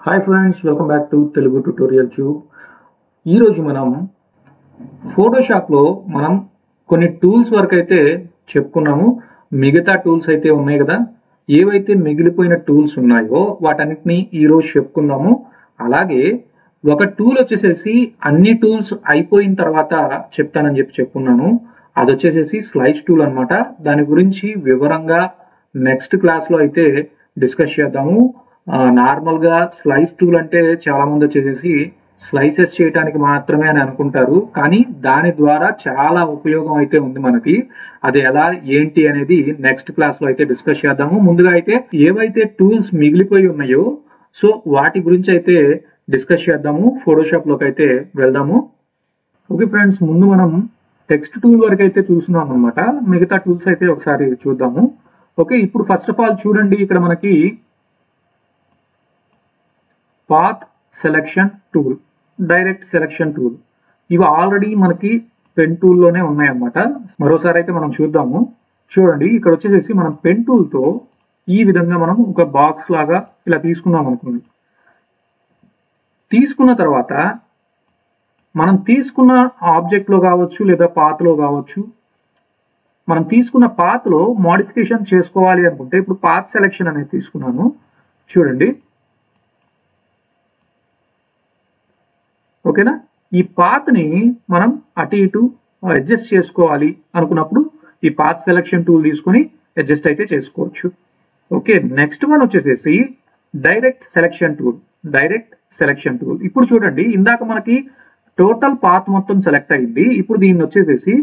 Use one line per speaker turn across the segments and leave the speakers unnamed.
hi friends welcome back to Telugu tutorial tube ఈరోజు మనం ఫోటోషాప్లో మనం కొన్ని టూల్స్ వరకు అయితే చెప్పుకున్నాము మిగతా టూల్స్ అయితే ఉన్నాయి కదా ఏవైతే మిగిలిపోయిన టూల్స్ ఉన్నాయో వాటన్నిటిని ఈరోజు చెప్పుకుందాము అలాగే ఒక టూల్ వచ్చేసేసి అన్ని టూల్స్ అయిపోయిన తర్వాత చెప్తానని చెప్పి చెప్పుకున్నాను అది వచ్చేసేసి స్లైడ్స్ టూల్ అన్నమాట దాని గురించి వివరంగా నెక్స్ట్ క్లాస్లో అయితే డిస్కస్ చేద్దాము ఆ, నార్మల్గా స్లైస్ టూల్ అంటే చాలా మంది వచ్చేసేసి స్లైసెస్ చేయడానికి మాత్రమే అని అనుకుంటారు కానీ దాని ద్వారా చాలా ఉపయోగం అయితే ఉంది మనకి అది ఎలా ఏంటి అనేది నెక్స్ట్ క్లాస్లో అయితే డిస్కస్ చేద్దాము ముందుగా అయితే ఏవైతే టూల్స్ మిగిలిపోయి ఉన్నాయో సో వాటి గురించి అయితే డిస్కస్ చేద్దాము ఫోటోషాప్లోకి అయితే వెళ్దాము ఓకే ఫ్రెండ్స్ ముందు మనం టెక్స్ట్ టూల్ వరకు అయితే చూస్తున్నాం అనమాట మిగతా టూల్స్ అయితే ఒకసారి చూద్దాము ఓకే ఇప్పుడు ఫస్ట్ ఆఫ్ ఆల్ చూడండి ఇక్కడ మనకి path selection tool direct selection tool ఇవి ఆల్రెడీ మనకి పెన్ టూల్లోనే ఉన్నాయన్నమాట మరోసారి అయితే మనం చూద్దాము చూడండి ఇక్కడ వచ్చేసేసి మనం పెన్ టూల్తో ఈ విధంగా మనం ఒక బాక్స్ లాగా ఇలా తీసుకున్నాం అనుకోండి తీసుకున్న తర్వాత మనం తీసుకున్న ఆబ్జెక్ట్లో కావచ్చు లేదా పాత్లో కావచ్చు మనం తీసుకున్న పాత్లో మోడిఫికేషన్ చేసుకోవాలి అనుకుంటే ఇప్పుడు పాత్ సెలెక్షన్ అనేది తీసుకున్నాను చూడండి ఓకేనా ఈ పాత్ని మనం అటు ఇటు అడ్జస్ట్ చేసుకోవాలి అనుకున్నప్పుడు ఈ పాత్ సెలెక్షన్ టూల్ తీసుకొని అడ్జస్ట్ అయితే చేసుకోవచ్చు ఓకే నెక్స్ట్ వన్ వచ్చేసేసి direct selection tool direct selection tool ఇప్పుడు చూడండి ఇందాక మనకి టోటల్ పాత్ మొత్తం సెలెక్ట్ అయింది ఇప్పుడు దీన్ని వచ్చేసేసి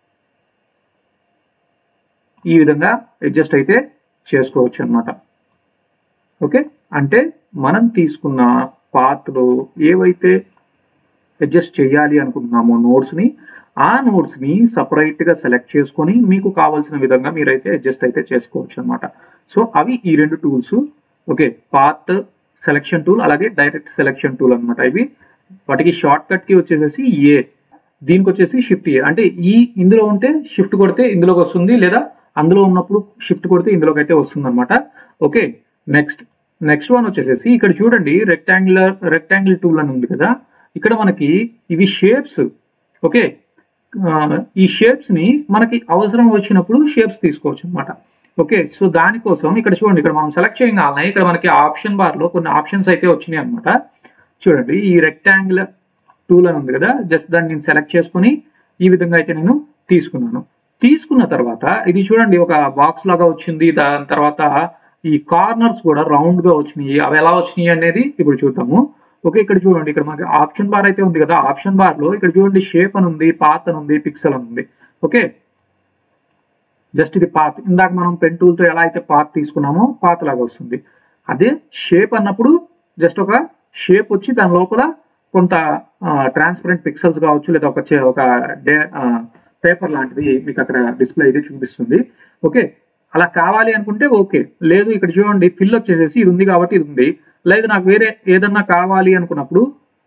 ఈ విధంగా అడ్జస్ట్ అయితే చేసుకోవచ్చు అన్నమాట ఓకే అంటే మనం తీసుకున్న పాత్లో ఏవైతే అడ్జస్ట్ చేయాలి అనుకుంటున్నామో నోట్స్ని ఆ నోట్స్ని సపరేట్గా సెలెక్ట్ చేసుకొని మీకు కావాల్సిన విధంగా మీరైతే అడ్జస్ట్ అయితే చేసుకోవచ్చు అనమాట సో అవి ఈ రెండు tools okay path selection tool అలాగే డైరెక్ట్ సెలెక్షన్ టూల్ అనమాట ఇవి వాటికి షార్ట్ కట్కి వచ్చేసేసి ఏ దీనికి వచ్చేసి షిఫ్ట్ ఏ అంటే ఈ ఇందులో ఉంటే షిఫ్ట్ కొడితే ఇందులోకి వస్తుంది లేదా అందులో ఉన్నప్పుడు షిఫ్ట్ కొడితే ఇందులోకి అయితే వస్తుంది అనమాట ఓకే నెక్స్ట్ నెక్స్ట్ వన్ వచ్చేసేసి ఇక్కడ చూడండి రెక్టాంగులర్ రెక్టాంగిల్ టూల్ అని ఉంది కదా ఇక్కడ మనకి ఇవి షేప్స్ ఓకే ఆ, ఈ షేప్స్ ని మనకి అవసరం వచ్చినప్పుడు షేప్స్ తీసుకోవచ్చు అనమాట ఓకే సో దానికోసం ఇక్కడ చూడండి ఇక్కడ మనం సెలెక్ట్ చేయగానే ఇక్కడ మనకి ఆప్షన్ బార్ లో కొన్ని ఆప్షన్స్ అయితే వచ్చినాయి అనమాట చూడండి ఈ రెక్టాంగిల్ టూల్ అని ఉంది కదా జస్ట్ దాన్ని నేను సెలెక్ట్ చేసుకొని ఈ విధంగా అయితే నేను తీసుకున్నాను తీసుకున్న తర్వాత ఇది చూడండి ఒక బాక్స్ లాగా వచ్చింది దాని తర్వాత ఈ కార్నర్స్ కూడా రౌండ్ గా వచ్చినాయి అవి ఎలా వచ్చినాయి అనేది ఇప్పుడు చూద్దాము ఓకే ఇక్కడ చూడండి ఇక్కడ మనకి ఆప్షన్ బార్ అయితే ఉంది కదా ఆప్షన్ బార్ లో ఇక్కడ చూడండి షేప్ అని ఉంది పాత్ అని ఉంది పిక్సెల్ అని ఉంది ఓకే జస్ట్ ఇది పాత్ ఇందాక మనం పెన్ టూల్ తో ఎలా అయితే పాత్ తీసుకున్నామో పాత్ లాగా వస్తుంది అదే షేప్ అన్నప్పుడు జస్ట్ ఒక షేప్ వచ్చి దాని లోపల కొంత ట్రాన్స్పరెంట్ పిక్సెల్స్ కావచ్చు లేదా ఒక చే- ఒక డే పేపర్ లాంటిది మీకు అక్కడ డిస్ప్లే అయితే చూపిస్తుంది ఓకే అలా కావాలి అనుకుంటే ఓకే లేదు ఇక్కడ చూడండి ఫిల్ వచ్చేసేసి ఇది ఉంది కాబట్టి ఇది ఉంది లేదు నాకు వేరే ఏదన్నా కావాలి అనుకున్నప్పుడు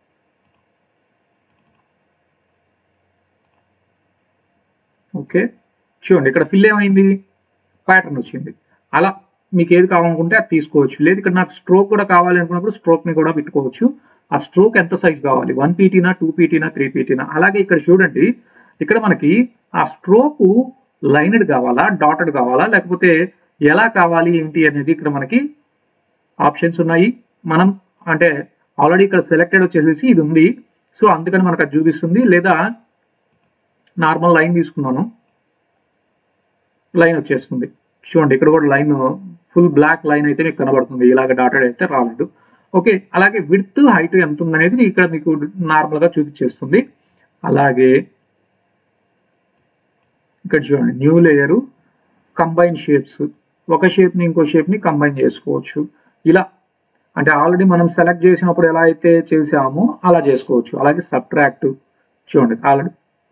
ఓకే చూడండి ఇక్కడ ఫిల్ ఏమైంది ప్యాటర్న్ వచ్చింది అలా మీకు ఏది కావాలనుకుంటే అది తీసుకోవచ్చు లేదు ఇక్కడ నాకు స్ట్రోక్ కూడా కావాలి అనుకున్నప్పుడు stroke ని కూడా పెట్టుకోవచ్చు ఆ స్ట్రోక్ ఎంత సైజ్ కావాలి వన్ పీటీనా టూ పీటీనా త్రీ పీటీనా అలాగే ఇక్కడ చూడండి ఇక్కడ మనకి ఆ స్ట్రోక్ లైనడ్ కావాలా డాటెడ్ కావాలా లేకపోతే ఎలా కావాలి ఏంటి అనేది ఇక్కడ మనకి ఆప్షన్స్ ఉన్నాయి మనం అంటే ఆల్రెడీ ఇక్కడ సెలెక్టెడ్ వచ్చేసేసి ఇది ఉంది సో అందుకని మనకు అది చూపిస్తుంది లేదా నార్మల్ లైన్ తీసుకున్నాను లైన్ వచ్చేస్తుంది చూడండి ఇక్కడ కూడా లైన్ ఫుల్ బ్లాక్ లైన్ అయితే మీకు కనబడుతుంది ఇలాగ డాటెడ్ అయితే రాలేదు ఓకే అలాగే విడ్త్ హైట్ ఎంత ఉందనేది ఇక్కడ మీకు నార్మల్గా చూపించేస్తుంది అలాగే ఇక్కడ చూడండి న్యూ లేయరు కంబైన్ షేప్స్ ఒక షేప్ని ఇంకో షేప్ని కంబైన్ చేసుకోవచ్చు ఇలా అంటే ఆల్రెడీ మనం సెలెక్ట్ చేసినప్పుడు ఎలా అయితే చేసామో అలా చేసుకోవచ్చు అలాగే సబ్ట్రాక్ట్ చూడండి ఆల్రెడీ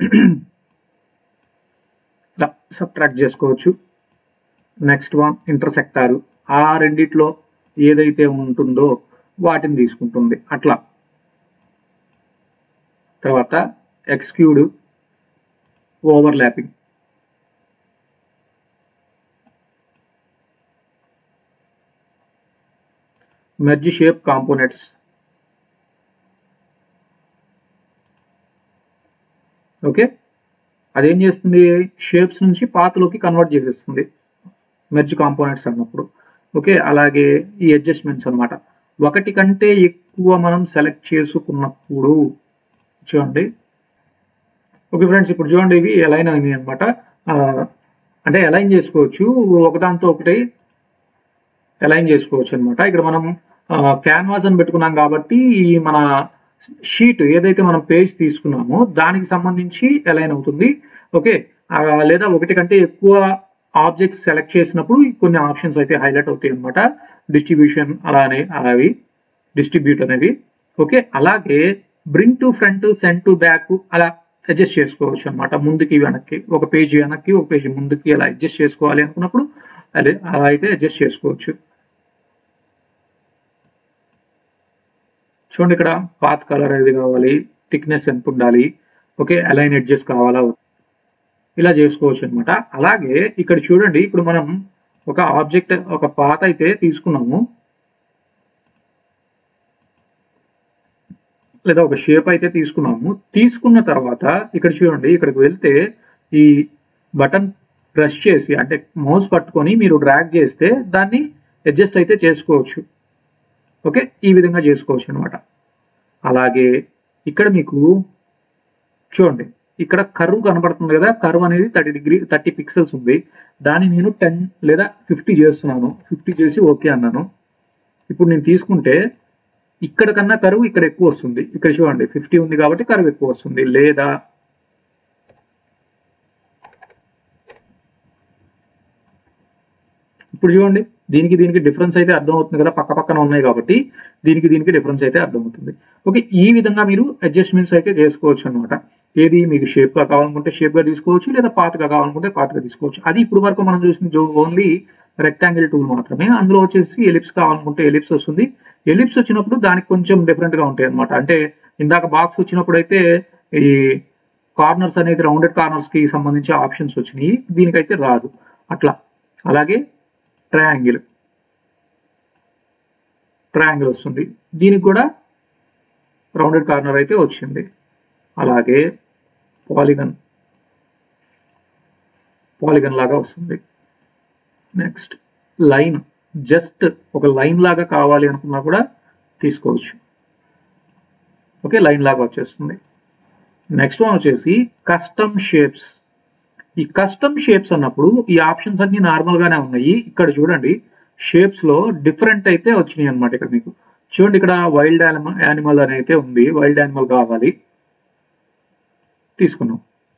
ఇలా సబ్ట్రాక్ట్ చేసుకోవచ్చు నెక్స్ట్ వన్ ఇంటర్సెక్టారు ఆ రెండిట్లో ఏదైతే ఉంటుందో వాటిని తీసుకుంటుంది అట్లా తర్వాత exclude overlapping merge shape components okay అదేం చేస్తుంది షేప్స్ నుంచి పాత్లోకి కన్వర్ట్ చేసేస్తుంది మెర్జ్ కాంపోనెంట్స్ అన్నప్పుడు ఓకే అలాగే ఈ అడ్జస్ట్మెంట్స్ అన్నమాట ఒకటి కంటే ఎక్కువ మనం సెలెక్ట్ చేసుకున్నప్పుడు చూడండి ఓకే ఫ్రెండ్స్ ఇప్పుడు చూడండి ఇవి అలైన్ అయినాయి అనమాట అంటే అలైన్ చేసుకోవచ్చు ఒకదాంతో ఒకటి అలైన్ చేసుకోవచ్చు అనమాట ఇక్కడ మనం క్యాన్వాస్ అని పెట్టుకున్నాం కాబట్టి ఈ మన షీట్ ఏదైతే మనం పేజ్ తీసుకున్నామో దానికి సంబంధించి అలైన్ అవుతుంది ఓకే ఆ, లేదా ఒకటి కంటే ఎక్కువ ఆబ్జెక్ట్స్ సెలెక్ట్ చేసినప్పుడు కొన్ని ఆప్షన్స్ అయితే హైలైట్ అవుతాయి అనమాట డిస్ట్రిబ్యూషన్ అలానే అవి డిస్ట్రిబ్యూట్ అనేవి ఓకే అలాగే bring to front send to back అలా అడ్జస్ట్ చేసుకోవచ్చు అనమాట ముందుకి వెనక్కి ఒక పేజ్ వెనక్కి ఒక పేజ్ ముందుకి అలా అడ్జస్ట్ చేసుకోవాలి అనుకున్నప్పుడు అదే అలా అయితే అడ్జస్ట్ చేసుకోవచ్చు చూడండి ఇక్కడ పాత్ కలర్ ఏది కావాలి థిక్నెస్ ఎంత ఉండాలి ఓకే అలైన్ ఎడ్జెస్ కావాలా ఇలా చేసుకోవచ్చు అనమాట అలాగే ఇక్కడ చూడండి ఇప్పుడు మనం ఒక ఆబ్జెక్ట్ ఒక పాత అయితే తీసుకున్నాము లేదా ఒక షేప్ అయితే తీసుకున్నాము తీసుకున్న తర్వాత ఇక్కడ చూడండి ఇక్కడికి వెళ్తే ఈ బటన్ ప్రెస్ చేసి అంటే మౌస్ పట్టుకొని మీరు డ్రాగ్ చేస్తే దాన్ని అడ్జస్ట్ అయితే చేసుకోవచ్చు ఓకే ఈ విధంగా చేసుకోవచ్చు అనమాట అలాగే ఇక్కడ మీకు చూడండి ఇక్కడ కర్వ్ కనబడుతుంది కదా కర్వ్ అనేది థర్టీ డిగ్రీ థర్టీ పిక్సెల్స్ ఉంది దాన్ని నేను టెన్ లేదా ఫిఫ్టీ చేస్తున్నాను ఫిఫ్టీ చేసి ఓకే అన్నాను ఇప్పుడు నేను తీసుకుంటే ఇక్కడ కన్నా కరువు ఇక్కడ ఎక్కువ వస్తుంది ఇక్కడ చూడండి ఫిఫ్టీ ఉంది కాబట్టి కరువు ఎక్కువ వస్తుంది లేదా ఇప్పుడు చూడండి దీనికి దీనికి డిఫరెన్స్ అయితే అర్థమవుతుంది కదా పక్క పక్కన ఉన్నాయి కాబట్టి దీనికి దీనికి డిఫరెన్స్ అయితే అర్థమవుతుంది ఓకే ఈ విధంగా మీరు అడ్జస్ట్మెంట్స్ అయితే చేసుకోవచ్చు అనమాట ఏది మీకు షేప్ గా కావాలనుకుంటే షేప్ గా తీసుకోవచ్చు లేదా పాతగా కావాలనుకుంటే పాతగా తీసుకోవచ్చు అది ఇప్పుడు వరకు మనం చూసిన ఓన్లీ రెక్టాంగిల్ టూల్ మాత్రమే అందులో వచ్చేసి ఎలిప్స్ కావాలనుకుంటే ఎలిప్స్ వస్తుంది ఎలిప్స్ వచ్చినప్పుడు దానికి కొంచెం డిఫరెంట్ గా ఉంటాయి అనమాట అంటే ఇందాక బాక్స్ వచ్చినప్పుడు అయితే ఈ కార్నర్స్ అనేది రౌండెడ్ కార్నర్స్ కి సంబంధించి ఆప్షన్స్ వచ్చినాయి దీనికైతే రాదు అట్లా అలాగే ట్రయాంగిల్ ట్రయాంగిల్ వస్తుంది దీనికి కూడా రౌండెడ్ కార్నర్ అయితే వచ్చింది అలాగే పాలిగన్ పాలిగన్ లాగా వస్తుంది నెక్స్ట్ లైన్ జస్ట్ ఒక లైన్ లాగా కావాలి అనుకున్నా కూడా తీసుకోవచ్చు ఓకే లైన్ లాగా వచ్చేస్తుంది నెక్స్ట్ వన్ వచ్చేసి కస్టమ్ షేప్స్ ఈ కస్టమ్ షేప్స్ అన్నప్పుడు ఈ ఆప్షన్స్ అన్ని నార్మల్ గానే ఉన్నాయి ఇక్కడ చూడండి షేప్స్ లో డిఫరెంట్ అయితే వచ్చినాయి అనమాట ఇక్కడ మీకు చూడండి ఇక్కడ వైల్డ్ యానిమల్ అని అయితే ఉంది వైల్డ్ యానిమల్ కావాలి తీసుకున్నాం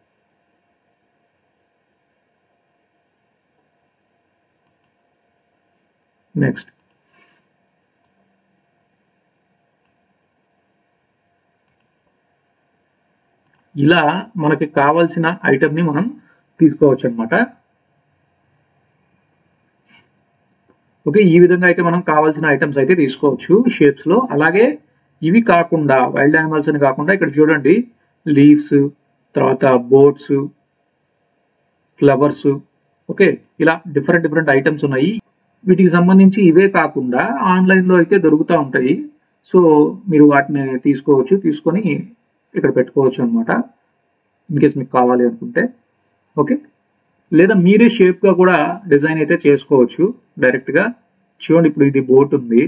నెక్స్ట్ ఇలా మనకి కావాల్సిన ఐటమ్ ని మనం తీసుకోవచ్చు అనమాట ఓకే ఈ విధంగా అయితే మనం కావాల్సిన ఐటమ్స్ అయితే తీసుకోవచ్చు షేప్స్ లో అలాగే ఇవి కాకుండా వైల్డ్ యానిమల్స్ అని కాకుండా ఇక్కడ చూడండి లీవ్స్ తర్వాత బోట్స్ ఫ్లవర్స్ ఓకే ఇలా డిఫరెంట్ డిఫరెంట్ ఐటమ్స్ ఉన్నాయి వీటికి సంబంధించి ఇవే కాకుండా ఆన్లైన్లో అయితే దొరుకుతూ ఉంటాయి సో మీరు వాటిని తీసుకోవచ్చు తీసుకొని ఇక్కడ పెట్టుకోవచ్చు అనమాట ఇన్కేస్ మీకు కావాలి అనుకుంటే ఓకే లేదా మీరే షేప్గా కూడా డిజైన్ అయితే చేసుకోవచ్చు డైరెక్ట్గా చూడండి ఇప్పుడు ఇది బోట్ ఉంది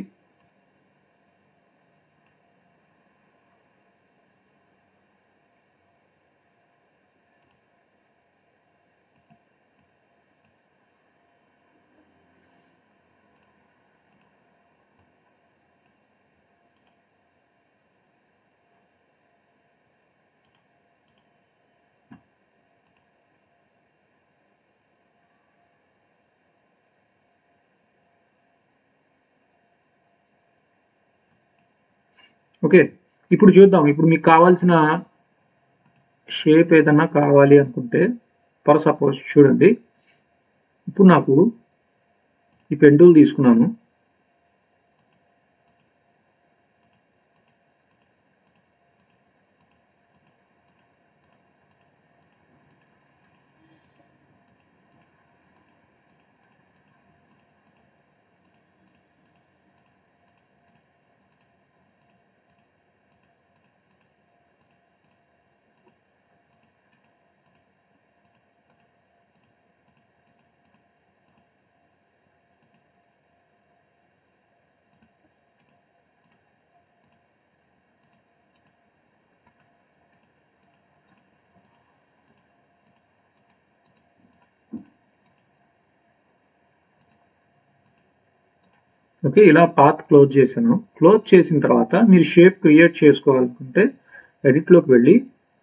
ఓకే ఇప్పుడు చూద్దాం ఇప్పుడు మీకు కావాల్సిన షేప్ ఏదన్నా కావాలి అనుకుంటే ఫర్ సపోజ్ చూడండి ఇప్పుడు నాకు ఈ పెండూల్ తీసుకున్నాను ఓకే ఇలా పాత్ క్లోజ్ చేశాను క్లోజ్ చేసిన తర్వాత మీరు షేప్ క్రియేట్ చేసుకోవాలనుకుంటే ఎడిట్లోకి వెళ్ళి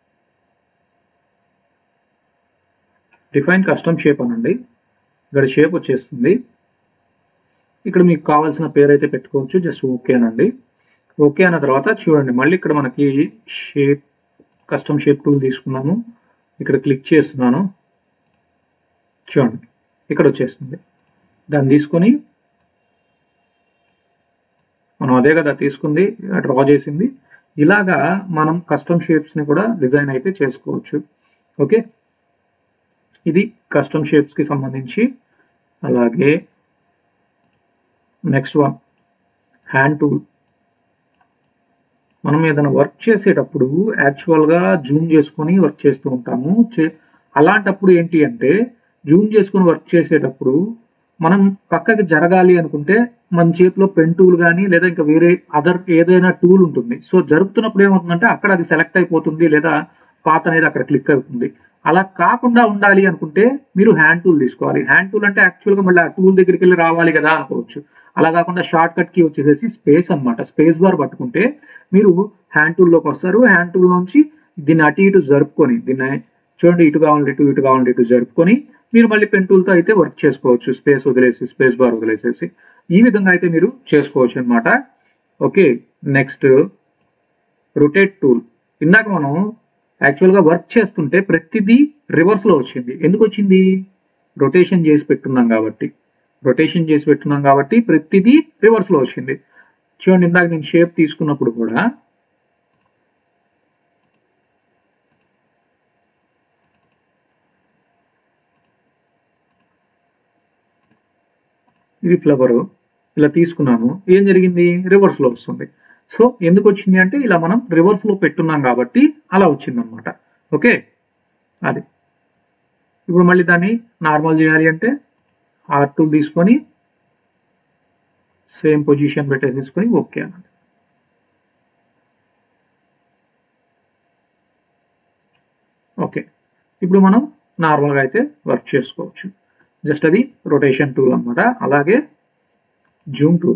డిఫైన్ కస్టమ్ షేప్ అనండి ఇక్కడ షేప్ వచ్చేస్తుంది ఇక్కడ మీకు కావాల్సిన పేరు అయితే పెట్టుకోవచ్చు జస్ట్ ఓకే అనండి ఓకే అన్న తర్వాత చూడండి మళ్ళీ ఇక్కడ మనకి షేప్ కస్టమ్ షేప్ టూల్ తీసుకున్నాము ఇక్కడ క్లిక్ చేస్తున్నాను చూడండి ఇక్కడ వచ్చేస్తుంది దాన్ని తీసుకొని మనం అదే కదా తీసుకుంది డ్రా చేసింది ఇలాగా మనం కస్టమ్ షేప్స్ని కూడా డిజైన్ అయితే చేసుకోవచ్చు ఓకే ఇది కస్టమ్ షేప్స్కి సంబంధించి అలాగే నెక్స్ట్ వన్ హ్యాండ్ టూల్ మనం ఏదైనా వర్క్ చేసేటప్పుడు యాక్చువల్గా జూమ్ చేసుకొని వర్క్ చేస్తూ ఉంటాము చే- అలాంటప్పుడు ఏంటి అంటే జూమ్ చేసుకొని వర్క్ చేసేటప్పుడు మనం పక్కకి జరగాలి అనుకుంటే మన చేతిలో పెన్ టూల్ కానీ లేదా ఇంకా వేరే అదర్ ఏదైనా టూల్ ఉంటుంది సో జరుపుతున్నప్పుడు ఏమవుతుందంటే అక్కడ అది సెలెక్ట్ అయిపోతుంది లేదా పాత్ అనేది అక్కడ క్లిక్ అవుతుంది అలా కాకుండా ఉండాలి అనుకుంటే మీరు హ్యాండ్ టూల్ తీసుకోవాలి హ్యాండ్ టూల్ అంటే యాక్చువల్గా మళ్ళీ ఆ టూల్ దగ్గరికి వెళ్ళి రావాలి కదా అనుకోవచ్చు అలా కాకుండా షార్ట్ కట్ కి వచ్చేసేసి స్పేస్ అన్నమాట స్పేస్ బార్ పట్టుకుంటే మీరు హ్యాండ్ టూల్లోకి వస్తారు హ్యాండ్ టూల్ నుంచి దీన్ని అటు ఇటు జరుపుకొని దీన్ని చూడండి ఇటు కావాలంటే ఇటు ఇటు కావాలంటే ఇటు జరుపుకొని మీరు మళ్ళీ పెన్ టూల్తో అయితే వర్క్ చేసుకోవచ్చు స్పేస్ వదిలేసి స్పేస్ బార్ వదిలేసేసి ఈ విధంగా అయితే మీరు చేసుకోవచ్చు అనమాట ఓకే నెక్స్ట్ రొటేట్ టూల్ ఇందాక మనం యాక్చువల్గా వర్క్ చేస్తుంటే ప్రతిదీ రివర్స్లో వచ్చింది ఎందుకు వచ్చింది రొటేషన్ చేసి పెట్టున్నాం కాబట్టి రొటేషన్ చేసి పెట్టున్నాం కాబట్టి ప్రతిదీ రివర్స్లో వచ్చింది చూడండి ఇందాక నేను షేప్ తీసుకున్నప్పుడు కూడా ఇది ఫ్లవర్ ఇలా తీసుకున్నాను ఏం జరిగింది రివర్స్ లో వస్తుంది సో ఎందుకు వచ్చింది అంటే ఇలా మనం రివర్స్ లో పెట్టున్నాం కాబట్టి అలా వచ్చింది అనమాట ఓకే అది ఇప్పుడు మళ్ళీ దాన్ని నార్మల్ చేయాలి అంటే ఆర్ టూ తీసుకొని సేమ్ పొజిషన్ పెట్టేసేసుకొని ఓకే అన్నది ఓకే ఇప్పుడు మనం నార్మల్గా అయితే వర్క్ చేసుకోవచ్చు జస్ట్ అది రొటేషన్ టూల్ అన్నమాట అలాగే జూమ్ టూల్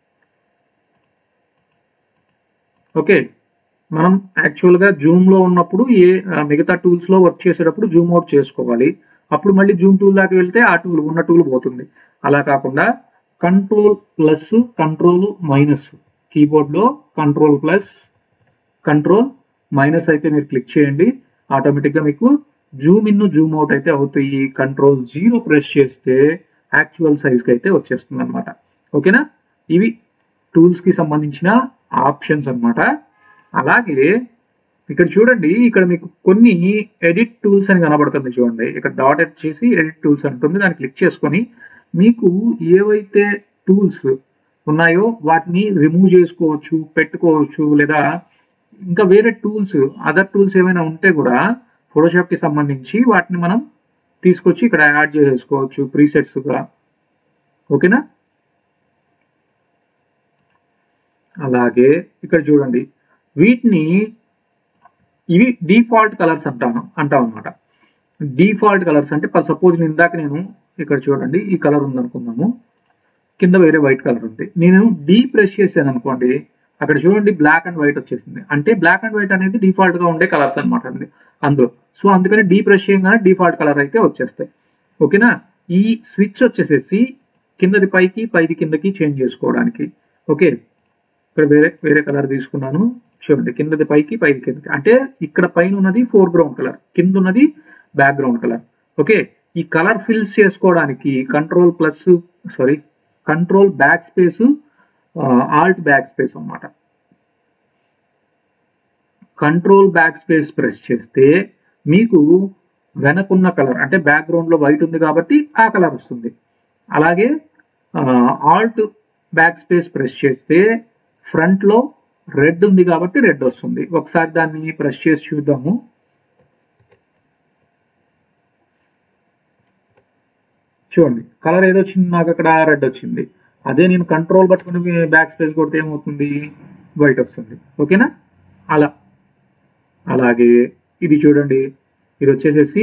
ఓకే మనం యాక్చువల్గా జూమ్లో ఉన్నప్పుడు ఏ ఆ, మిగతా టూల్స్లో వర్క్ చేసేటప్పుడు జూమ్ అవుట్ చేసుకోవాలి అప్పుడు మళ్ళీ జూమ్ టూల్ దాకా వెళ్తే ఆ టూల్ ఉన్న టూల్ పోతుంది అలా కాకుండా కంట్రోల్ ప్లస్ కంట్రోల్ మైనస్ కీబోర్డ్లో కంట్రోల్ ప్లస్ కంట్రోల్ మైనస్ అయితే మీరు క్లిక్ చేయండి ఆటోమేటిక్గా మీకు జూమ్ ఇన్ జూమ్ అవుట్ అయితే అవుతాయి కంట్రోల్ జీరో ప్రెస్ చేస్తే యాక్చువల్ సైజ్కి అయితే వచ్చేస్తుంది అనమాట ఓకేనా ఇవి టూల్స్కి సంబంధించిన ఆప్షన్స్ అన్నమాట అలాగే ఇక్కడ చూడండి ఇక్కడ మీకు కొన్ని ఎడిట్ టూల్స్ అని కనబడుతుంది చూడండి ఇక్కడ డాట్ ఎడ్ చేసి ఎడిట్ టూల్స్ అంటుంది దాన్ని క్లిక్ చేసుకొని మీకు ఏవైతే టూల్స్ ఉన్నాయో వాటిని రిమూవ్ చేసుకోవచ్చు పెట్టుకోవచ్చు లేదా ఇంకా వేరే టూల్స్ అదర్ టూల్స్ ఏమైనా ఉంటే కూడా ఫోటోషాప్కి సంబంధించి వాటిని మనం తీసుకొచ్చి ఇక్కడ యాడ్ చేసేసుకోవచ్చు ప్రీసెట్స్గా ఓకేనా అలాగే ఇక్కడ చూడండి వీటిని ఇవి డిఫాల్ట్ కలర్స్ అంటాను అంటాం అనమాట డిఫాల్ట్ కలర్స్ అంటే సపోజ్ ఇందాక నేను ఇక్కడ చూడండి ఈ కలర్ ఉందనుకుందాము కింద వేరే వైట్ కలర్ ఉంది నేను డీ ప్రెస్ చేశాను అనుకోండి అక్కడ చూడండి బ్లాక్ అండ్ వైట్ వచ్చేసింది అంటే బ్లాక్ అండ్ వైట్ అనేది డిఫాల్ట్ గా ఉండే కలర్స్ అనమాట అండి అందులో సో అందుకని డీ ప్రెస్ చేయగానే డిఫాల్ట్ కలర్ అయితే వచ్చేస్తాయి ఓకేనా ఈ స్విచ్ వచ్చేసేసి కిందది పైకి పైది కిందకి చేంజ్ చేసుకోవడానికి ఓకే ఇక్కడ వేరే వేరే కలర్ తీసుకున్నాను చూడండి కిందది పైకి పైది కిందకి అంటే ఇక్కడ పైన ఉన్నది ఫోర్ గ్రౌండ్ కలర్ కింద ఉన్నది బ్యాక్గ్రౌండ్ కలర్ ఓకే ఈ కలర్ ఫిల్స్ చేసుకోవడానికి control plus sorry control back space alt back space అన్నమాట కంట్రోల్ బ్యాక్ స్పేస్ ప్రెస్ చేస్తే మీకు వెనకున్న కలర్ అంటే బ్యాక్గ్రౌండ్లో వైట్ ఉంది కాబట్టి ఆ కలర్ వస్తుంది అలాగే ఆల్ట్ బ్యాక్ స్పేస్ ప్రెస్ చేస్తే ఫ్రంట్లో రెడ్ ఉంది కాబట్టి రెడ్ వస్తుంది ఒకసారి దాన్ని ప్రెస్ చేసి చూద్దాము చూడండి కలర్ ఏదో వచ్చింది నాకు అక్కడ రెడ్ వచ్చింది అదే నేను కంట్రోల్ పట్టుకుని బ్యాక్ స్పేస్ కొడితే ఏమవుతుంది వైట్ వస్తుంది ఓకేనా అలా అలాగే ఇది చూడండి ఇది వచ్చేసేసి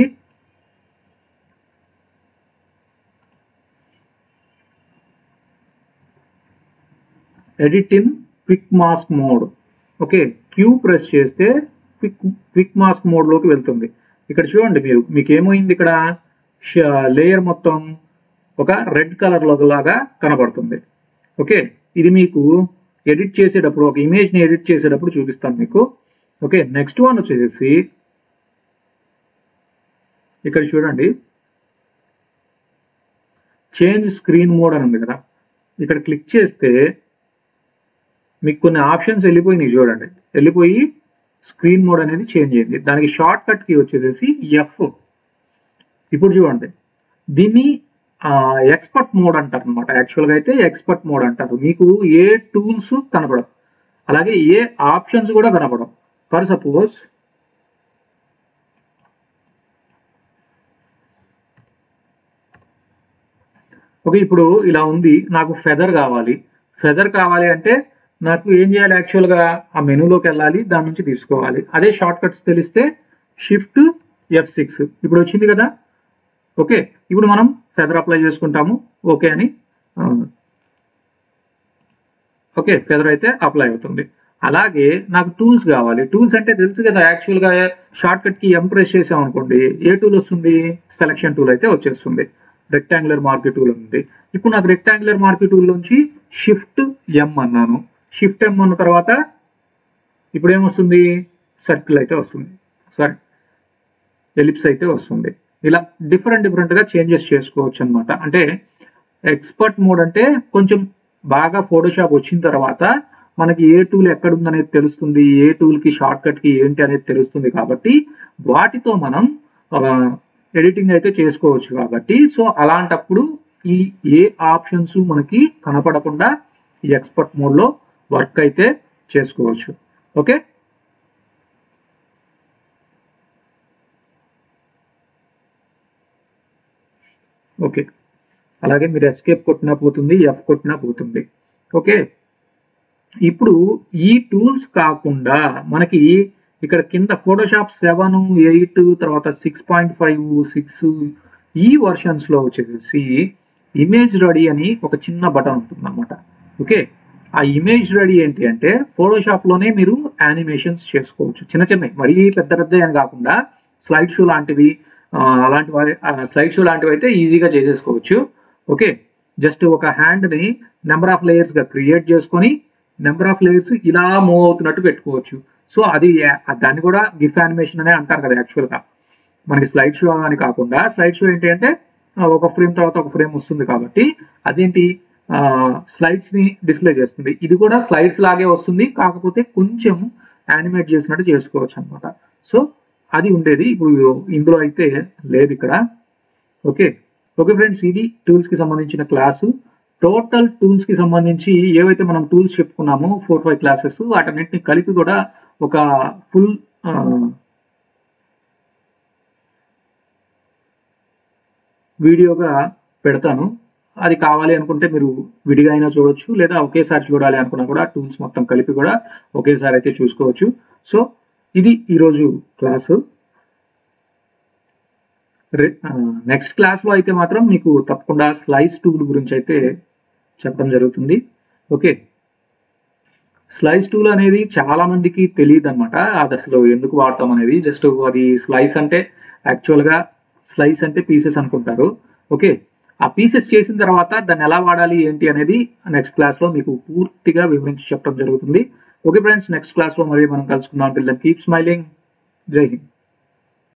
edit in quick mask mode okay Q press చేస్తే క్విక్ క్విక్ మాస్క్ మోడ్లోకి వెళ్తుంది ఇక్కడ చూడండి మీరు మీకు ఏమైంది ఇక్కడ లేయర్ మొత్తం ఒక రెడ్ కలర్ లాగా కనబడుతుంది ఓకే ఇది మీకు ఎడిట్ చేసేటప్పుడు ఒక ఇమేజ్ని ఎడిట్ చేసేటప్పుడు చూపిస్తాను మీకు ఓకే నెక్స్ట్ వన్ వచ్చేసి ఇక్కడ చూడండి చేంజ్ స్క్రీన్ మోడ్ అని ఉంది కదా ఇక్కడ క్లిక్ చేస్తే మీకు కొన్ని ఆప్షన్స్ వెళ్ళిపోయినాయి చూడండి వెళ్ళిపోయి స్క్రీన్ మోడ్ అనేది చేంజ్ అయింది దానికి షార్ట్ కట్ కి వచ్చేసి ఎఫ్ ఇప్పుడు చూడండి దీన్ని ఎక్స్పర్ట్ మోడ్ అంటారు అనమాట యాక్చువల్గా అయితే ఎక్స్పర్ట్ మోడ్ అంటారు మీకు ఏ టూల్స్ కనపడవు అలాగే ఏ ఆప్షన్స్ కూడా కనపడవు ఫర్ సపోజ్ ఓకే ఇప్పుడు ఇలా ఉంది నాకు ఫెదర్ కావాలి ఫెదర్ కావాలి అంటే నాకు ఏం చేయాలి యాక్చువల్గా ఆ మెనూలోకి వెళ్ళాలి దాని నుంచి తీసుకోవాలి అదే షార్ట్ కట్స్ తెలిస్తే షిఫ్ట్ ఎఫ్ సిక్స్ ఇప్పుడు వచ్చింది కదా ఓకే ఇప్పుడు మనం ఫెదర్ అప్లై చేసుకుంటాము ఓకే అని ఆ, ఓకే ఫెదర్ అయితే అప్లై అవుతుంది అలాగే నాకు టూల్స్ కావాలి టూల్స్ అంటే తెలుసు కదా యాక్చువల్గా షార్ట్ కట్ కి ఎం ప్రెస్ చేసాం అనుకోండి ఏ టూల్ వస్తుంది సెలక్షన్ టూల్ అయితే వచ్చేస్తుంది రెక్టాంగులర్ మార్కెట్ టూల్ ఉంది ఇప్పుడు నాకు రెక్టాంగులర్ మార్కెట్ టూల్ నుంచి షిఫ్ట్ ఎం అన్నాను షిఫ్ట్ ఎం అన్న తర్వాత ఇప్పుడు ఏమొస్తుంది సర్కిల్ అయితే వస్తుంది సారీ ఎలిప్స్ అయితే వస్తుంది ఇలా డిఫరెంట్ డిఫరెంట్గా చేంజెస్ చేసుకోవచ్చు అనమాట అంటే ఎక్స్పర్ట్ మోడ్ అంటే కొంచెం బాగా ఫోటోషాప్ వచ్చిన తర్వాత మనకి ఏ టూల్ ఎక్కడ ఉందనేది తెలుస్తుంది ఏ టూల్కి షార్ట్ కట్కి ఏంటి అనేది తెలుస్తుంది కాబట్టి వాటితో మనం ఎడిటింగ్ అయితే చేసుకోవచ్చు కాబట్టి సో అలాంటప్పుడు ఈ ఏ ఆప్షన్స్ మనకి కనపడకుండా ఈ ఎక్స్పర్ట్ మోడ్లో వర్క్ అయితే చేసుకోవచ్చు ఓకే ఓకే అలాగే మీరు ఎస్కేప్ కొట్టినా పోతుంది ఎఫ్ కొట్టినా పోతుంది ఓకే ఇప్పుడు ఈ టూల్స్ కాకుండా మనకి ఇక్కడ కింద ఫోటోషాప్ సెవెన్ ఎయిట్ తర్వాత సిక్స్ పాయింట్ ఫైవ్ సిక్స్ ఈ వర్షన్స్లో వచ్చేసి ఇమేజ్ రెడీ అని ఒక చిన్న బటన్ ఉంటుంది అనమాట ఓకే ఆ ఇమేజ్ రెడీ ఏంటి అంటే ఫోటోషాప్లోనే మీరు యానిమేషన్స్ చేసుకోవచ్చు చిన్న చిన్నవి మరీ పెద్ద పెద్ద అని కాకుండా స్లైడ్ షో లాంటివి ఆ, అలాంటి స్లైడ్ షో లాంటివి అయితే ఈజీగా చేసేసుకోవచ్చు ఓకే జస్ట్ ఒక హ్యాండ్ని నెంబర్ ఆఫ్ లేయర్స్గా క్రియేట్ చేసుకొని నెంబర్ ఆఫ్ లేయర్స్ ఇలా మూవ్ అవుతున్నట్టు పెట్టుకోవచ్చు సో అది యా- దాన్ని కూడా గిఫ్ యానిమేషన్ అనే అంటారు కదా యాక్చువల్గా మనకి స్లైడ్ షో అని కాకుండా స్లైడ్ షో ఏంటి అంటే ఆ, ఒక ఫ్రేమ్ తర్వాత ఒక ఫ్రేమ్ వస్తుంది కాబట్టి అదేంటి స్లైడ్స్ ని డిస్ప్లే చేస్తుంది ఇది కూడా స్లైడ్స్ లాగే వస్తుంది కాకపోతే కొంచెం యానిమేట్ చేసినట్టు చేసుకోవచ్చు అనమాట సో అది ఉండేది ఇప్పుడు ఇందులో అయితే లేదు ఇక్కడ ఓకే ఓకే ఫ్రెండ్స్ ఇది టూల్స్ కి సంబంధించిన క్లాసు టోటల్ టూల్స్ కి సంబంధించి ఏవైతే మనం టూల్స్ చెప్పుకున్నామో ఫోర్ ఫైవ్ క్లాసెస్ వాటన్నిటిని కలిపి కూడా ఒక ఫుల్ వీడియోగా పెడతాను అది కావాలి అనుకుంటే మీరు విడిగా అయినా చూడొచ్చు లేదా ఒకేసారి చూడాలి అనుకున్నా కూడా టూల్స్ మొత్తం కలిపి కూడా ఒకేసారి అయితే చూసుకోవచ్చు సో ఇది ఈరోజు క్లాసు నెక్స్ట్ క్లాస్లో అయితే మాత్రం మీకు తప్పకుండా స్లైస్ టూల్ గురించి అయితే చెప్పడం జరుగుతుంది ఓకే స్లైస్ టూల్ అనేది చాలా మందికి తెలియదు అనమాట అది అసలు ఎందుకు వాడతాం అనేది జస్ట్ అది స్లైస్ అంటే యాక్చువల్గా స్లైస్ అంటే పీసెస్ అనుకుంటారు ఓకే ఆ పీసెస్ చేసిన తర్వాత దాన్ని ఎలా వాడాలి ఏంటి అనేది నెక్స్ట్ క్లాస్లో మీకు పూర్తిగా వివరించి చెప్పడం జరుగుతుంది ఓకే ఫ్రెండ్స్ నెక్స్ట్ క్లాస్లో మళ్ళీ మనం కలుసుకుందాం టిల్ దెన్ కీప్ స్మైలింగ్ జై హింద్